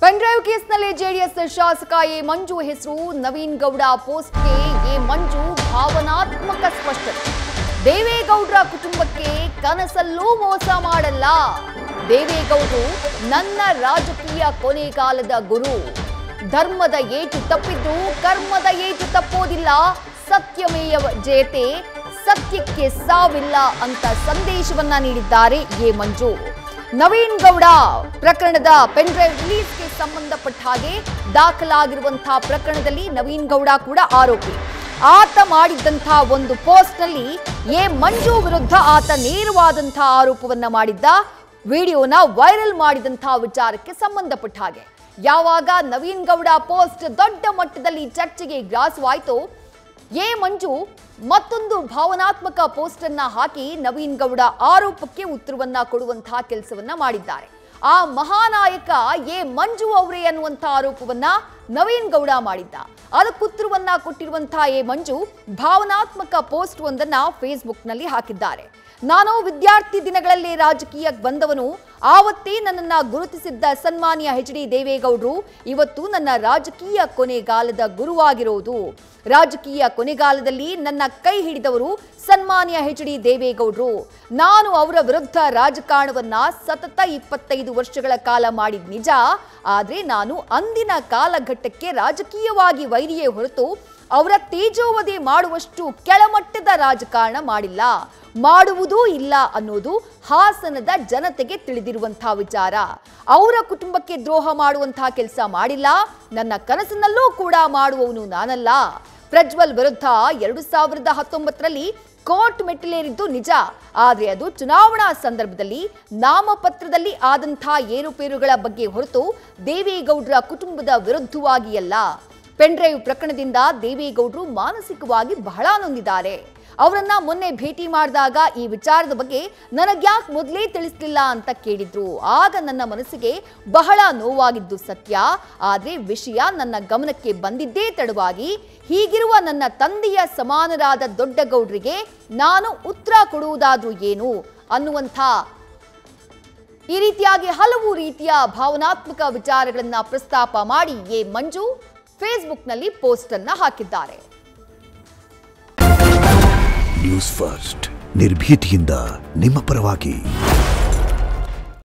pen drive ಕೇಸ್ನಲ್ಲಿ JDS ಶಾಸಕ A ಮಂಜು ಹೆಸರು ನವೀನ್ ಗೌಡ ಪೋಸ್ಟ್ಗೆ ಎ ಮಂಜು ಭಾವನಾತ್ಮಕ ಸ್ಪಷ್ಟನೆ ದೇವೇಗೌಡರ ಕುಟುಂಬಕ್ಕೆ ಕನಸಲ್ಲೂ ಮೋಸ ಮಾಡಲ್ಲ ದೇವೇಗೌಡರು ನನ್ನ ರಾಜಕೀಯ ಕೊನೆಗಾಲದ ಗುರು ಧರ್ಮದ ಏಟು ತಪ್ಪಿದ್ದು ಕರ್ಮದ ಏಟು ತಪ್ಪೋದಿಲ್ಲ ಸತ್ಯಮೇಯ ಜಯತೆ ಸತ್ಯಕ್ಕೆ ಸಾವಿಲ್ಲ ಅಂತ ಸಂದೇಶವನ್ನ ನೀಡಿದ್ದಾರೆ ಎ ಮಂಜು ನವೀನ್ ಗೌಡ ಪ್ರಕರಣದ ಪೆನ್ಡ್ರೈವ್ ರಿಲೀಸ್ಗೆ ಸಂಬಂಧಪಟ್ಟ ಹಾಗೆ ದಾಖಲಾಗಿರುವಂತಹ ಪ್ರಕರಣದಲ್ಲಿ ನವೀನ್ ಗೌಡ ಕೂಡ ಆರೋಪಿ ಆತ ಮಾಡಿದ್ದಂತಹ ಒಂದು ಪೋಸ್ಟ್ ನಲ್ಲಿ ಎ ಮಂಜು ವಿರುದ್ಧ ಆತ ನೇರವಾದಂತಹ ಆರೋಪವನ್ನ ಮಾಡಿದ್ದ ವಿಡಿಯೋನ ವೈರಲ್ ಮಾಡಿದಂತಹ ವಿಚಾರಕ್ಕೆ ಸಂಬಂಧಪಟ್ಟ ಹಾಗೆ ಯಾವಾಗ ನವೀನ್ ಗೌಡ ಪೋಸ್ಟ್ ದೊಡ್ಡ ಮಟ್ಟದಲ್ಲಿ ಚರ್ಚೆಗೆ ಗ್ರಾಸವಾಯಿತು ಎ ಮಂಜು ಮತ್ತೊಂದು ಭಾವನಾತ್ಮಕ ಪೋಸ್ಟ್ ಅನ್ನ ಹಾಕಿ ನವೀನ್ ಗೌಡ ಆರೋಪಕ್ಕೆ ಉತ್ತರವನ್ನ ಕೊಡುವಂತಹ ಕೆಲಸವನ್ನ ಮಾಡಿದ್ದಾರೆ ಆ ಮಹಾನಾಯಕ ಎ ಮಂಜು ಅವರೇ ಅನ್ನುವಂಥ ಆರೋಪವನ್ನ ನವೀನ್ ಗೌಡ ಮಾಡಿದ್ದ ಅದಕ್ಕುತ್ತರವನ್ನ ಕೊಟ್ಟಿರುವಂತಹ ಎ ಮಂಜು ಭಾವನಾತ್ಮಕ ಪೋಸ್ಟ್ ಒಂದನ್ನ ಫೇಸ್ಬುಕ್ನಲ್ಲಿ ಹಾಕಿದ್ದಾರೆ ನಾನು ವಿದ್ಯಾರ್ಥಿ ದಿನಗಳಲ್ಲಿ ರಾಜಕೀಯಕ್ಕೆ ಬಂದವನು ಆವತ್ತೇ ನನ್ನನ್ನ ಗುರುತಿಸಿದ್ದ ಸನ್ಮಾನ್ಯ ಎಚ್ ಡಿ ದೇವೇಗೌಡರು ಇವತ್ತು ನನ್ನ ರಾಜಕೀಯ ಕೊನೆಗಾಲದ ಗುರುವಾಗಿರೋದು ರಾಜಕೀಯ ಕೊನೆಗಾಲದಲ್ಲಿ ನನ್ನ ಕೈ ಹಿಡಿದವರು ಸನ್ಮಾನ್ಯ ಎಚ್ ಡಿ ದೇವೇಗೌಡರು ನಾನು ಅವರ ವಿರುದ್ಧ ರಾಜಕಾರಣವನ್ನ ಸತತ ಇಪ್ಪತ್ತೈದು ವರ್ಷಗಳ ಕಾಲ ಮಾಡಿದ ನಿಜ ಆದ್ರೆ ನಾನು ಅಂದಿನ ಕಾಲಘಟ್ಟಕ್ಕೆ ರಾಜಕೀಯವಾಗಿ ವೈರಿಯೇ ಹೊರತು ಅವರ ತೇಜೋವಧೆ ಮಾಡುವಷ್ಟು ಕೆಳಮಟ್ಟದ ರಾಜಕಾರಣ ಮಾಡಿಲ್ಲ ಮಾಡುವುದೂ ಇಲ್ಲ ಅನ್ನೋದು ಹಾಸನದ ಜನತೆಗೆ ತಿಳಿದಿರುವಂತಹ ವಿಚಾರ ಅವರ ಕುಟುಂಬಕ್ಕೆ ದ್ರೋಹ ಮಾಡುವಂತಹ ಕೆಲಸ ಮಾಡಿಲ್ಲ ನನ್ನ ಕನಸಿನಲ್ಲೂ ಕೂಡ ಮಾಡುವವನು ನಾನಲ್ಲ ಪ್ರಜ್ವಲ್ ವಿರುದ್ಧ ಎರಡು ಸಾವಿರದ ಹತ್ತೊಂಬತ್ತರಲ್ಲಿ ಕೋರ್ಟ್ ಮೆಟ್ಟಿಲೇರಿದ್ದು ನಿಜ ಆದ್ರೆ ಅದು ಚುನಾವಣಾ ಸಂದರ್ಭದಲ್ಲಿ ನಾಮಪತ್ರದಲ್ಲಿ ಆದಂತಹ ಏರುಪೇರುಗಳ ಬಗ್ಗೆ ಹೊರತು ದೇವೇಗೌಡರ ಕುಟುಂಬದ ವಿರುದ್ಧವಾಗಿ ಅಲ್ಲ ಪೆನ್ಡ್ರೈವ್ ಪ್ರಕರಣದಿಂದ ದೇವೇಗೌಡರು ಮಾನಸಿಕವಾಗಿ ಬಹಳ ನೊಂದಿದ್ದಾರೆ ಅವರನ್ನ ಮೊನ್ನೆ ಭೇಟಿ ಮಾಡಿದಾಗ ಈ ವಿಚಾರದ ಬಗ್ಗೆ ನನಗ್ಯಾಕೆ ಮೊದಲೇ ತಿಳಿಸ್ಲಿಲ್ಲ ಅಂತ ಕೇಳಿದ್ರು ಆಗ ನನ್ನ ಮನಸ್ಸಿಗೆ ಬಹಳ ನೋವಾಗಿದ್ದು ಸತ್ಯ ಆದ್ರೆ ವಿಷಯ ನನ್ನ ಗಮನಕ್ಕೆ ಬಂದಿದ್ದೇ ತಡವಾಗಿ ಹೀಗಿರುವ ನನ್ನ ತಂದೆಯ ಸಮಾನರಾದ ದೊಡ್ಡ ಗೌಡ್ರಿಗೆ ನಾನು ಉತ್ತರ ಕೊಡುವುದಾದ್ರೂ ಏನು ಅನ್ನುವಂಥ ಈ ರೀತಿಯಾಗಿ ಹಲವು ರೀತಿಯ ಭಾವನಾತ್ಮಕ ವಿಚಾರಗಳನ್ನ ಪ್ರಸ್ತಾಪ ಮಾಡಿ ಎ ಮಂಜು ಫೇಸ್ಬುಕ್ನಲ್ಲಿ ಪೋಸ್ಟ್ ಅನ್ನ ಹಾಕಿದ್ದಾರೆ ನ್ಯೂಸ್ ಫಸ್ಟ್ ನಿರ್ಭೀತಿಯಿಂದ ನಿಮ್ಮ ಪರವಾಗಿ